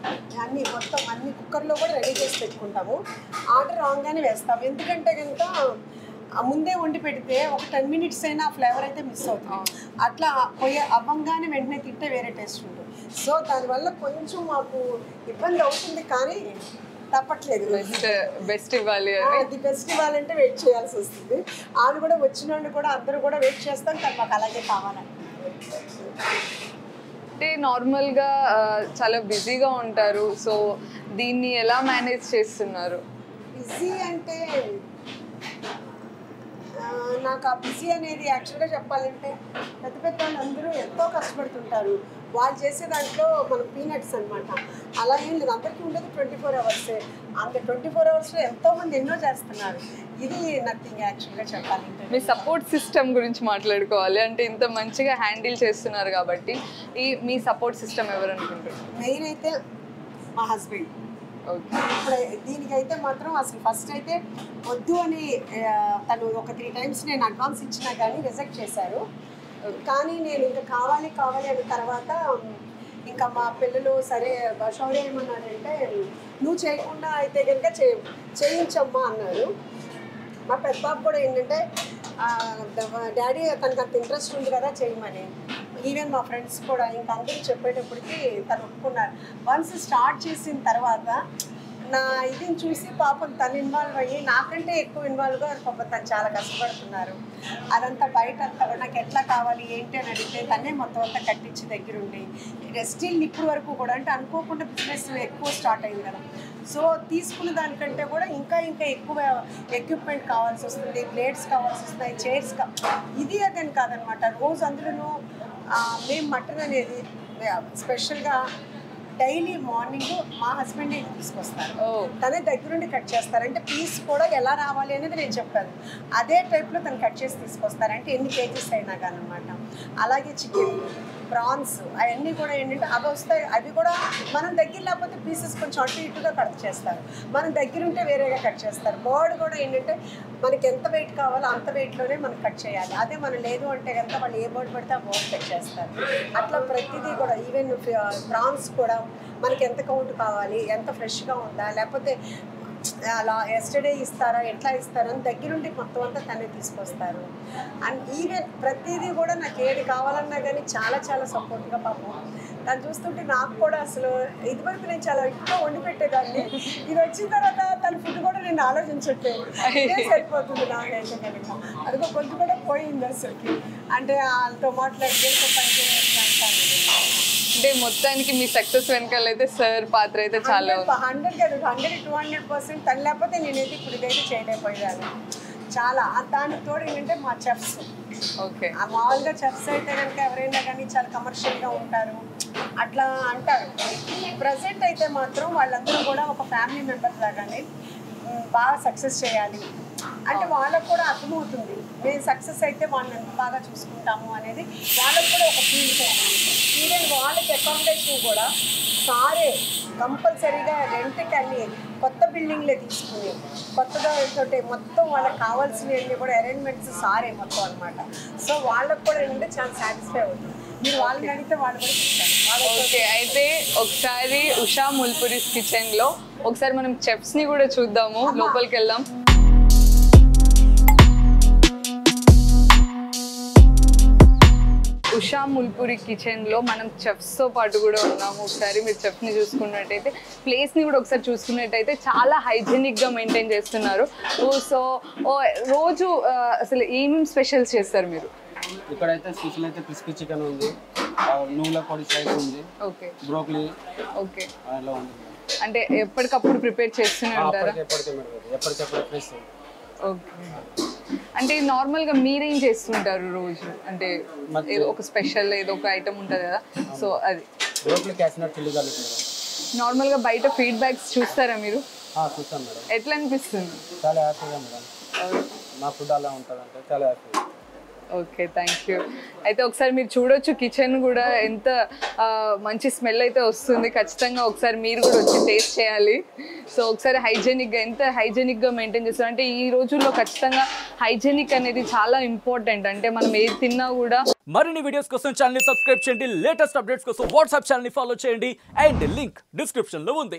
అన్ని మొత్తం అన్ని కుక్కర్లో కూడా రెడీ చేసి పెట్టుకుంటాము ఆర్డర్ రాగానే వేస్తాము ఎందుకంటే కనుక ఆ ముందే వండి పెడితే ఒక టెన్ మినిట్స్ అయినా ఫ్లేవర్ అయితే మిస్ అవుతుంది అట్లా పోయే అవ్వంగానే వెంటనే తింటే వేరే టేస్ట్ ఉంటుంది సో దానివల్ల కొంచెం మాకు ఇబ్బంది అవుతుంది కానీ తప్పట్లేదు బెస్ట్ బెస్ట్ ఇవ్వాలి అని అది బెస్ట్ ఇవ్వాలంటే వెయిట్ చేయాల్సి వస్తుంది వాళ్ళు కూడా వచ్చిన వాళ్ళు కూడా అందరూ కూడా వెయిట్ చేస్తాం కానీ మాకు అలాగే కావాలండి అంటే నార్మల్గా ఆ, చాలా బిజీగా ఉంటారు సో దీన్ని ఎలా మేనేజ్ చేస్తున్నారు బిజీ అంటే ఆ, నాకు ఆ బిజీ అనేది యాక్చువల్గా చెప్పాలంటే పెద్ద పెద్ద వాళ్ళందరూ ఎంతో కష్టపడుతుంటారు వాళ్ళు చేసే దాంట్లో మన పీనట్స్ అనమాట అలా ఏం లేదు అందరికీ ఉండదు ట్వంటీ ఫోర్ అవర్సే అంత ట్వంటీ ఫోర్ అవర్స్లో ఎంతోమంది ఎన్నో చేస్తున్నారు ఇది నథింగ్ యాక్చువల్గా చెప్పాలంటే మీ సపోర్ట్ సిస్టమ్ గురించి మాట్లాడుకోవాలి అంటే ఇంత మంచిగా హ్యాండిల్ చేస్తున్నారు కాబట్టి ఈ మీ సపోర్ట్ సిస్టమ్ ఎవరు అనుకుంటారు మెయిన్ అయితే మా హస్బెండ్ ఓకే ఇప్పుడు దీనికైతే మాత్రం అసలు ఫస్ట్ అయితే వద్దు అని ఆ, తను ఒక త్రీ టైమ్స్ నేను అడ్వాన్స్ ఇచ్చినా కానీ రిజెక్ట్ చేశారు కానీ నేను ఇంకా కావాలి కావాలి అన్న తర్వాత ఇంకా మా పిల్లలు సరే శౌర్య ఏమన్నారంటే నువ్వు చేయకుండా అయితే కనుక చే చేయించమ్మా అన్నారు మా పెద్ద బాబు కూడా ఏంటంటే డాడీ తనకు అంత ఇంట్రెస్ట్ ఉంది కదా చేయమని ఈవెన్ మా ఫ్రెండ్స్ కూడా ఇంకా అందరూ చెప్పేటప్పటికి తను ఒప్పుకున్నారు వన్స్ స్టార్ట్ చేసిన తర్వాత నా ఇదిని చూసి పాపం తను ఇన్వాల్వ్ అయ్యి నాకంటే ఎక్కువ ఇన్వాల్వ్గా పాపం తను చాలా కష్టపడుతున్నారు అదంతా బయట అంతా కూడా నాకు ఎట్లా కావాలి ఏంటి అని అడిగితే తనే మొత్తం అంతా కట్టించి దగ్గరుండి స్టిల్ ఇప్పుడు వరకు కూడా అంటే అనుకోకుండా బిజినెస్ ఎక్కువ స్టార్ట్ అయింది కదా సో తీసుకున్న దానికంటే కూడా ఇంకా ఇంకా ఎక్కువ ఎక్విప్మెంట్ కావాల్సి వస్తుంది ప్లేట్స్ కావాల్సి వస్తాయి చైర్స్ కా ఇది అదని కాదనమాట రోజు అందులోనూ ఆ, మేము మటన్ అనేది స్పెషల్గా డైలీ మార్నింగ్ మా హస్బెండే తీసుకొస్తారు ఓ తనే దగ్గరుండి కట్ చేస్తారు అంటే పీస్ కూడా ఎలా రావాలి అనేది నేను చెప్పాను అదే టైప్లో తను కట్ చేసి తీసుకొస్తారు అంటే ఎన్ని కేజీస్ అయినా కానీ అనమాట అలాగే చికెన్ ప్రాన్స్ అవన్నీ కూడా ఏంటంటే అవి వస్తాయి అవి కూడా మనం దగ్గర లేకపోతే పీసెస్ కొంచెం అటు ఇటుగా కట్ చేస్తారు మనం దగ్గర ఉంటే వేరేగా కట్ చేస్తారు బర్డ్ కూడా ఏంటంటే మనకి ఎంత వెయిట్ కావాలో అంత వెయిట్లోనే మనం కట్ చేయాలి అదే మనం లేదు అంటే కనుక వాళ్ళు ఏ బర్డ్ పడితే ఆ బర్డ్ కట్ చేస్తారు అట్లా ప్రతిదీ కూడా ఈవెన్ ప్రాన్స్ కూడా మనకి ఎంత కౌంట్ కావాలి ఎంత ఫ్రెష్గా ఉందా లేకపోతే అలా ఎస్టర్డే ఇస్తారా ఎట్లా ఇస్తారా అని దగ్గరుండి మొత్తం అంతా తనే తీసుకొస్తారు అండ్ ఈవెన్ ప్రతిదీ కూడా నాకు ఏది కావాలన్నా కానీ చాలా చాలా సపోర్ట్గా పాపం తను చూస్తుంటే నాకు కూడా అసలు ఇదివరకు నేను చాలా ఎక్కువ వండి పెట్టేదాన్ని ఇది వచ్చిన తర్వాత తన ఫుడ్ కూడా నేను ఆలోచించట్లేదు ఇదే సరిపోతుంది నాకైతే కనుక అదిగో కొంచెం కూడా పోయింది అసలుకి అంటే వాళ్ళతో మాట్లాడి దేనికో పని చేయాలి అంటాను నేను. అంటే మొత్తానికి మీ సక్సెస్ వెనకాల అయితే సార్ పాత్ర అయితే చాలా ఉంది హండ్రెడ్ కాదు హండ్రెడ్ టూ హండ్రెడ్ పర్సెంట్ తను లేకపోతే నేనైతే ఇప్పుడు ఇదైతే చేయలేకపోయాను చాలా ఆ దానికి తోడు ఏంటంటే మా చెఫ్స్ ఓకే ఆ మామూలుగా చెఫ్స్ అయితే కనుక ఎవరైనా కానీ చాలా కమర్షియల్గా ఉంటారు అట్లా అంటారు ప్రజెంట్ అయితే మాత్రం వాళ్ళందరూ కూడా ఒక ఫ్యామిలీ మెంబర్స్ లాగానే ఉమ్, బాగా సక్సెస్ చేయాలి అంటే వాళ్ళకు కూడా అర్థమవుతుంది మేము సక్సెస్ అయితే వాళ్ళని ఎంత బాగా చూసుకుంటాము అనేది వాళ్ళకు కూడా ఒక ఫీల్ ఈవెన్ వాళ్ళకి అకామిడేషన్ కూడా సారే కంపల్సరీగా రెంట్కి అన్ని కొత్త బిల్డింగ్లే తీసుకుని కొత్తగా ఏంటంటే మొత్తం వాళ్ళకి కావాల్సినవన్నీ కూడా అరేంజ్మెంట్స్ సారే మొత్తం అనమాట సో వాళ్ళకు కూడా ఏంటంటే చాలా సాటిస్ఫై అవుతుంది మీరు వాళ్ళని అడిగితే వాళ్ళు కూడా చెప్తారు వాళ్ళకి ఓకే అయితే ఒకసారి ఉషా ముల్పురిస్ కిచెన్ లో ఒకసారి మనం చెఫ్స్ ని కూడా చూద్దాము లోపలికి వెళ్దాం ఉషా ముల్పురి కిచెన్ లో మనం చెఫ్స్ తో పాటు కూడా ఉన్నాము ఒకసారి మీరు చెఫ్ ని చూసుకున్నట్టయితే ప్లేస్ ని కూడా ఒకసారి చూసుకున్నట్టయితే చాలా హైజీనిక్ గా మెయింటైన్ చేస్తున్నారు ఓ సో ఓ రోజు ఆ, అసలు ఏమేమి స్పెషల్స్ చేస్తారు మీరు ఇక్కడైతే స్పెషల్ అయితే క్రిస్పీ చికెన్ ఉంది ఆ, నువ్వుల పొడి సైజ్ ఉంది ఓకే బ్రోకలీ ఓకే అలా ఉంది అంటే ఎప్పటికప్పుడు ప్రిపేర్ చేస్తూనే ఉంటారా అప్పటికి ఎప్పటికే మేడం ఎప్పటికెప్పుడు ఫ్రెష్ ఓకే అంటే నార్మల్ గా మీరేం చేస్తుంటారు రోజు అంటే మాకు- ఏదో ఒక స్పెషల్ ఏదో ఒక ఐటమ్ ఉంటుంది కదా సో అది broccoli cashew nut chilli garlic madam normal గా బయట ఫీడ్బ్యాక్స్ చూస్తారా మీరు ఆ, చూస్తాం మేడం ఎట్లా అనిపిస్తుంది చాలా హ్యాపీగా మేడం మా ఫుడ్ అలా ఉంటుంది అంటే చాలా హ్యాపీ ఓకే థ్యాంక్ యూ అయితే ఒకసారి మీరు చూడొచ్చు కిచెన్ కూడా ఎంత ఆ, మంచి స్మెల్ అయితే వస్తుంది ఖచ్చితంగా ఒకసారి మీరు కూడా వచ్చి టేస్ట్ చేయాలి సో ఒకసారి హైజెనిక్గా ఎంత హైజెనిక్గా మెయింటైన్ చేస్తారు అంటే ఈ రోజుల్లో ఖచ్చితంగా హైజెనిక్ అనేది చాలా ఇంపార్టెంట్ అంటే మనం ఏది తిన్నా కూడా మరిన్ని వీడియోస్ కోసం ఛానల్ సబ్స్క్రైబ్ చేయండి లేటెస్ట్ అప్డేట్స్ కోసం వాట్సాప్ ఛానల్ ఫాలో చేయండి అండ్ లింక్ డిస్క్రిప్షన్ లో ఉంది